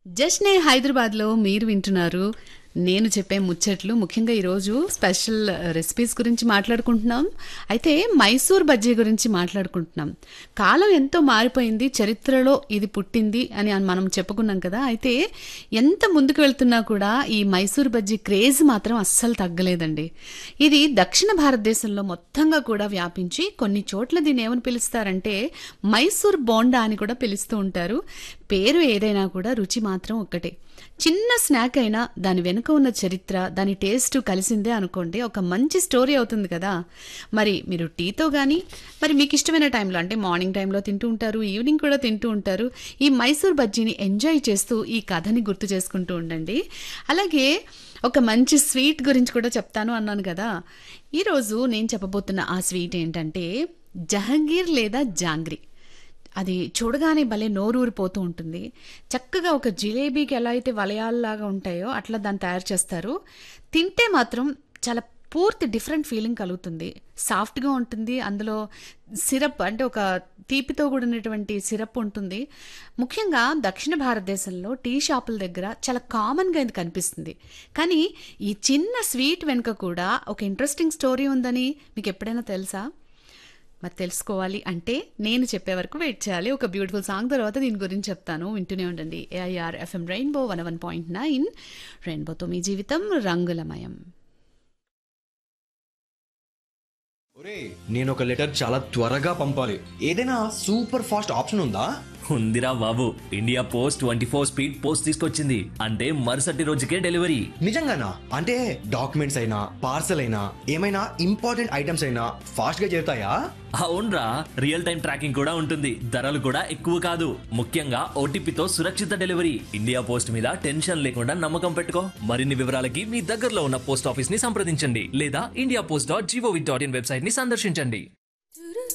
జస్నే హైదరాబాద్లో మీరు వింటున్నారు నేను చెప్పే ముచ్చట్లు ముఖ్యంగా ఈరోజు స్పెషల్ రెసిపీస్ గురించి మాట్లాడుకుంటున్నాం అయితే మైసూర్ బజ్జీ గురించి మాట్లాడుకుంటున్నాం కాలం ఎంతో మారిపోయింది చరిత్రలో ఇది పుట్టింది అని మనం చెప్పుకున్నాం కదా అయితే ఎంత ముందుకు వెళ్తున్నా కూడా ఈ మైసూర్ బజ్జీ క్రేజ్ మాత్రం అస్సలు తగ్గలేదండి ఇది దక్షిణ భారతదేశంలో మొత్తంగా కూడా వ్యాపించి కొన్ని చోట్ల దీన్ని ఏమని పిలుస్తారంటే మైసూర్ బోండా అని కూడా పిలుస్తూ ఉంటారు పేరు ఏదైనా కూడా రుచి మాత్రం ఒక్కటే చిన్న స్నాక్ అయినా దాని వెనుక ఉన్న చరిత్ర దాని టేస్ట్ కలిసిందే అనుకోండి ఒక మంచి స్టోరీ అవుతుంది కదా మరి మీరు టీతో కానీ మరి మీకు ఇష్టమైన టైంలో అంటే మార్నింగ్ టైంలో తింటూ ఉంటారు ఈవినింగ్ కూడా తింటూ ఉంటారు ఈ మైసూర్ బజ్జీని ఎంజాయ్ చేస్తూ ఈ కథని గుర్తు చేసుకుంటూ ఉండండి అలాగే ఒక మంచి స్వీట్ గురించి కూడా చెప్తాను అన్నాను కదా ఈరోజు నేను చెప్పబోతున్న ఆ స్వీట్ ఏంటంటే జహంగీర్ లేదా జాంగ్రీ అది చూడగానే భలే నోరూరిపోతూ ఉంటుంది చక్కగా ఒక జిలేబీకి ఎలా అయితే వలయాల్లాగా ఉంటాయో అట్లా దాన్ని తయారు చేస్తారు తింటే మాత్రం చాలా పూర్తి డిఫరెంట్ ఫీలింగ్ కలుగుతుంది సాఫ్ట్గా ఉంటుంది అందులో సిరప్ అంటే ఒక తీపితో కూడినటువంటి సిరప్ ఉంటుంది ముఖ్యంగా దక్షిణ భారతదేశంలో టీ షాపుల దగ్గర చాలా కామన్గా ఇది కనిపిస్తుంది కానీ ఈ చిన్న స్వీట్ వెనుక కూడా ఒక ఇంట్రెస్టింగ్ స్టోరీ ఉందని మీకు ఎప్పుడైనా తెలుసా మరి తెలుసుకోవాలి అంటే నేను చెప్పే వరకు వెయిట్ చేయాలి ఒక బ్యూటిఫుల్ సాంగ్ తర్వాత దీని గురించి చెప్తాను వింటూనే ఉండండి AIR FM rainbow one one point nine రెయిన్బోతో మీ జీవితం రంగులమయం ఒరే నేను ఒక లెటర్ చాలా త్వరగా పంపాలి ఏదైనా సూపర్ ఫాస్ట్ ఆప్షన్ ఉందా ఉందిరా బాబు India post twenty four speed post తీసుకొచ్చింది అంటే మరుసటి రోజుకే డెలివరీ నిజంగానా అంటే డాక్యుమెంట్స్ అయినా పార్సల్ అయినా ఏమైనా ఇంపార్టెంట్ ఐటమ్స్ అయినా ఫాస్ట్ గా చేరుతాయా అవునరా రియల్ టైం ట్రాకింగ్ కూడా ఉంటుంది ధరలు కూడా ఎక్కువ కాదు ముఖ్యంగా ఓటీపీతో సురక్షిత డెలివరీ ఇండియా పోస్ట్ మీద టెన్షన్ లేకుండా నమ్మకం పెట్టుకో మరిన్ని వివరాలకి మీ దగ్గరలో ఉన్న పోస్ట్ ఆఫీస్ ని సంప్రదించండి లేదా India post dot GOV dot in website ని సందర్శించండి